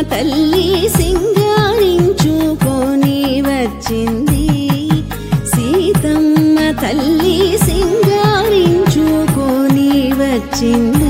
తల్లి సింగారించుకొని వచ్చింది సీతమ్మ తల్లి సింగారించుకొని వచ్చింది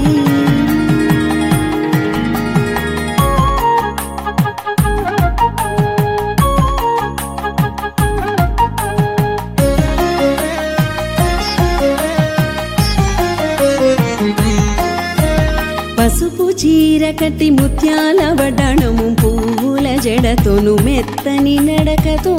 పసుపు చీర కట్టి ముత్యాల వడణము పువ్వుల జడతోను మెత్తని నడకతో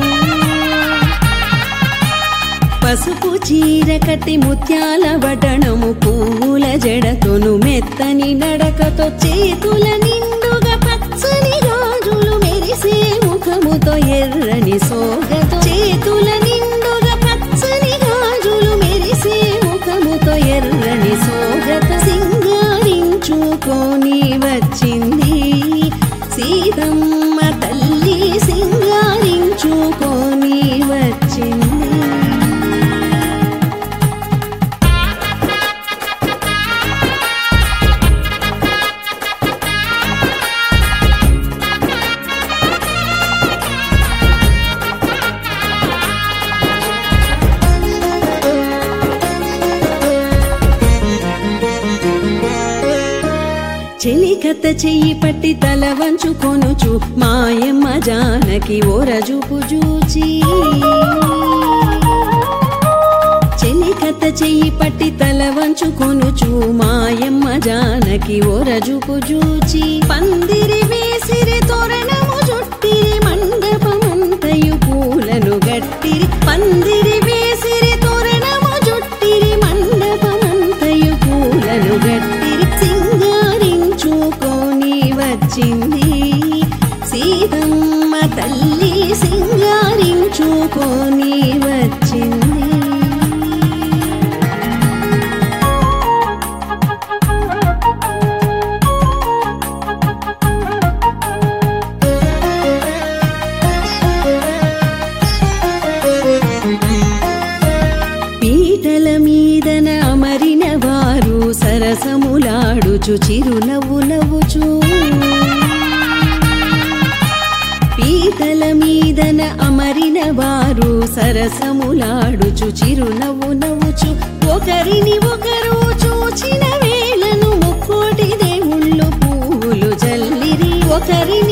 పసుపు చీర కట్టి ముత్యాల వడణము పువ్వుల జడతోను మెత్తని నడకతో చేతుల నిండుగా పచ్చని గాజులు మెరిసే ముఖముతో ఎర్రని సోగతో చేతుల నిండుగా పచ్చని గాజులు మెరిసే ముఖముతో ఎర్రని సోగత సింగారించుకొని వచ్చింది సీతమ్మ తల్లి సింగారించుకొని వచ్చింది చెలికత చెయ్యి పట్టి తల వంచుకొనుచు మాయమ్మ జానకి ఓరజుపు జూచి చెలికత చెయ్యి పట్టి తల వంచుకొనుచు మాయమ్మ జానకి ఓరజుపు జూచి పందిరి వేసిరి తోరణము జుట్టిరి మండపమంతయు పూలను గట్టిరి పందిరి వేసిరి తోరణము జుట్టిరి మండపమంతయు పూలను గట్టిరి సింగారించుకొని వచ్చింది సీతమ్మ తల్లి సింగారించుకొని వచ్చింది పీటల మీదన అమరిన వారు సరసములాడుచు చిరునవ్వు నవ్వుచు పీటల మీదన అమరిన వారు సరసములాడుచు చిరునవ్వు నవ్వుచు ఒకరిని ఒకరు చూచిన వేళను ముక్కోటి దేవుళ్ళు పువ్వులు జల్లిరి ఒకరిని